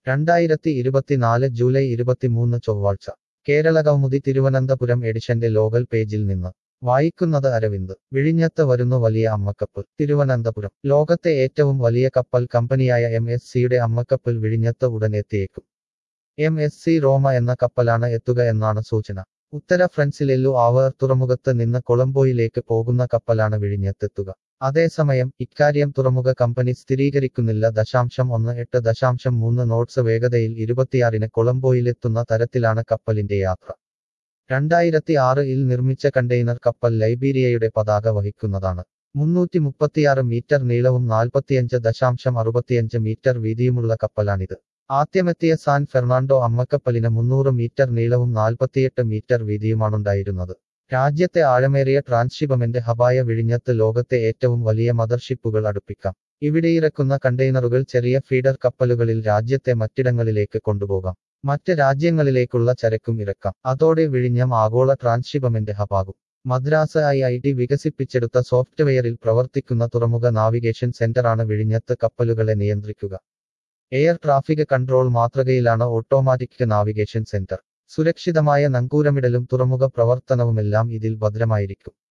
രണ്ടായിരത്തി ഇരുപത്തിനാല് ജൂലൈ ഇരുപത്തിമൂന്ന് ചൊവ്വാഴ്ച കേരള കൗമുദി തിരുവനന്തപുരം എഡിഷന്റെ ലോകൽ പേജിൽ നിന്ന് വായിക്കുന്നത് അരവിന്ദ് വിഴിഞ്ഞത്ത് വരുന്നു വലിയ അമ്മക്കപ്പൽ തിരുവനന്തപുരം ലോകത്തെ ഏറ്റവും വലിയ കപ്പൽ കമ്പനിയായ എം എസ് സിയുടെ അമ്മക്കപ്പൽ വിഴിഞ്ഞത്ത് ഉടൻ എത്തിയേക്കും എം എസ് സി റോമ എന്ന കപ്പലാണ് എത്തുക എന്നാണ് സൂചന ഉത്തര ഫ്രൻസിലെല്ലു ആവർ തുറമുഖത്ത് നിന്ന് കൊളംബോയിലേക്ക് പോകുന്ന കപ്പലാണ് വിഴിഞ്ഞത്തെത്തുക അതേസമയം ഇക്കാര്യം തുറമുഖ കമ്പനി സ്ഥിരീകരിക്കുന്നില്ല ദശാംശം ഒന്ന് എട്ട് ദശാംശം മൂന്ന് നോട്ട്സ് വേഗതയിൽ ഇരുപത്തിയാറിന് കൊളംബോയിലെത്തുന്ന തരത്തിലാണ് കപ്പലിന്റെ യാത്ര രണ്ടായിരത്തി ആറിൽ നിർമ്മിച്ച കണ്ടെയ്നർ കപ്പൽ ലൈബീരിയയുടെ പതാക വഹിക്കുന്നതാണ് മുന്നൂറ്റി മുപ്പത്തിയാറ് മീറ്റർ നീളവും നാൽപ്പത്തിയഞ്ച് ദശാംശം അറുപത്തിയഞ്ച് മീറ്റർ വീതിയുമുള്ള കപ്പലാണിത് ആദ്യമെത്തിയ സാൻ ഫെർണാണ്ടോ അമ്മക്കപ്പലിന് മുന്നൂറ് മീറ്റർ നീളവും നാൽപ്പത്തിയെട്ട് മീറ്റർ വീതിയുമാണുണ്ടായിരുന്നത് രാജ്യത്തെ ആഴമേറിയ ട്രാൻസ്ഷിപ്മെന്റ് ഹബായ വിഴിഞ്ഞത്ത് ലോകത്തെ ഏറ്റവും വലിയ മദർഷിപ്പുകൾ അടുപ്പിക്കാം ഇവിടെ ഇറക്കുന്ന കണ്ടെയ്നറുകൾ ചെറിയ ഫീഡർ കപ്പലുകളിൽ രാജ്യത്തെ മറ്റിടങ്ങളിലേക്ക് കൊണ്ടുപോകാം മറ്റ് രാജ്യങ്ങളിലേക്കുള്ള ചരക്കും ഇറക്കാം അതോടെ വിഴിഞ്ഞം ആഗോള ട്രാൻസ്ഷിപ്മെന്റ് ഹബാകും മദ്രാസ് ഐ ഐ ടി വികസിപ്പിച്ചെടുത്ത സോഫ്റ്റ്വെയറിൽ പ്രവർത്തിക്കുന്ന തുറമുഖ നാവിഗേഷൻ സെന്ററാണ് വിഴിഞ്ഞത്ത് കപ്പലുകളെ നിയന്ത്രിക്കുക എയർ ട്രാഫിക് കൺട്രോൾ മാതൃകയിലാണ് ഓട്ടോമാറ്റിക് നാവിഗേഷൻ സെന്റർ സുരക്ഷിതമായ നങ്കൂരമിടലും തുറമുഖ പ്രവർത്തനവുമെല്ലാം ഇതിൽ ഭദ്രമായിരിക്കും